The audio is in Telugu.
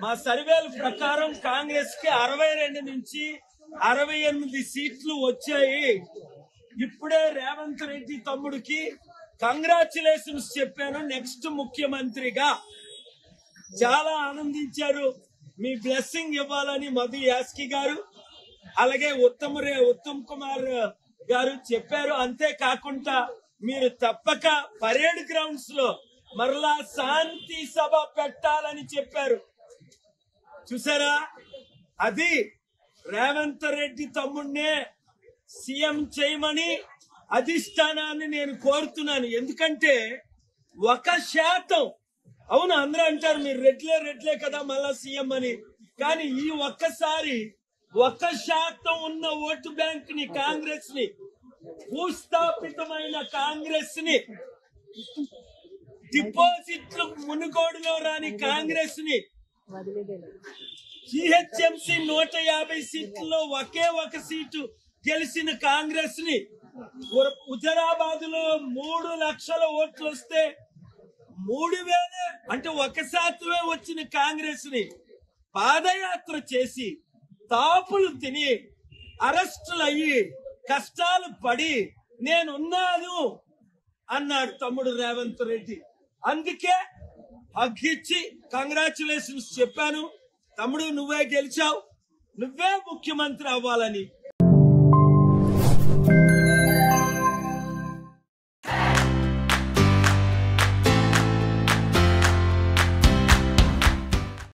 మా సర్వేల ప్రకారం కాంగ్రెస్ కి అరవై రెండు నుంచి అరవై ఎనిమిది సీట్లు వచ్చాయి ఇప్పుడే రేవంత్ రెడ్డి తమ్ముడికి కంగ్రాచులేషన్స్ చెప్పాను నెక్స్ట్ ముఖ్యమంత్రిగా చాలా ఆనందించారు మీ బ్లెస్సింగ్ ఇవ్వాలని మధు యాస్కి గారు అలాగే ఉత్తమ్ రే ఉత్తమ్ కుమార్ గారు చెప్పారు అంతేకాకుండా మీరు తప్పక పరేడ్ గ్రౌండ్స్ లో మరలా శాంతి సభ పెట్టాలని చెప్పారు చూసారా అది రేవంత్ రెడ్డి తమ్ముడినే సీఎం చేయమని అధిష్టానాన్ని నేను కోరుతున్నాను ఎందుకంటే ఒక శాతం అవును అందరూ అంటారు మీరు రెడ్లే రెడ్లే కదా మళ్ళా సీఎం అని కానీ ఈ ఒక్కసారి ఒక శాతం ఉన్న ఓటు బ్యాంక్ ని కాంగ్రెస్ ని భూస్థాపితమైన కాంగ్రెస్ ని డిపాజిట్లు మునుగోడులో రాని కాంగ్రెస్ ని జిహెచ్ఎంసి నూట యాభై సీట్లలో ఒకే ఒక సీటు గెలిచిన కాంగ్రెస్ ని హుజరాబాద్ లో మూడు లక్షల ఓట్లు వస్తే మూడు వేలే అంటే ఒక శాతమే వచ్చిన కాంగ్రెస్ ని పాదయాత్ర చేసి తాపులు తిని అరెస్టులు అయ్యి కష్టాలు పడి నేనున్నాను అన్నాడు తమ్ముడు రేవంత్ రెడ్డి అందుకే హగ్గిచ్చి కంగ్రాచులేషన్స్ చెప్పాను తమ్ముడు నువ్వే గెలిచావు నువ్వే ముఖ్యమంత్రి అవ్వాలని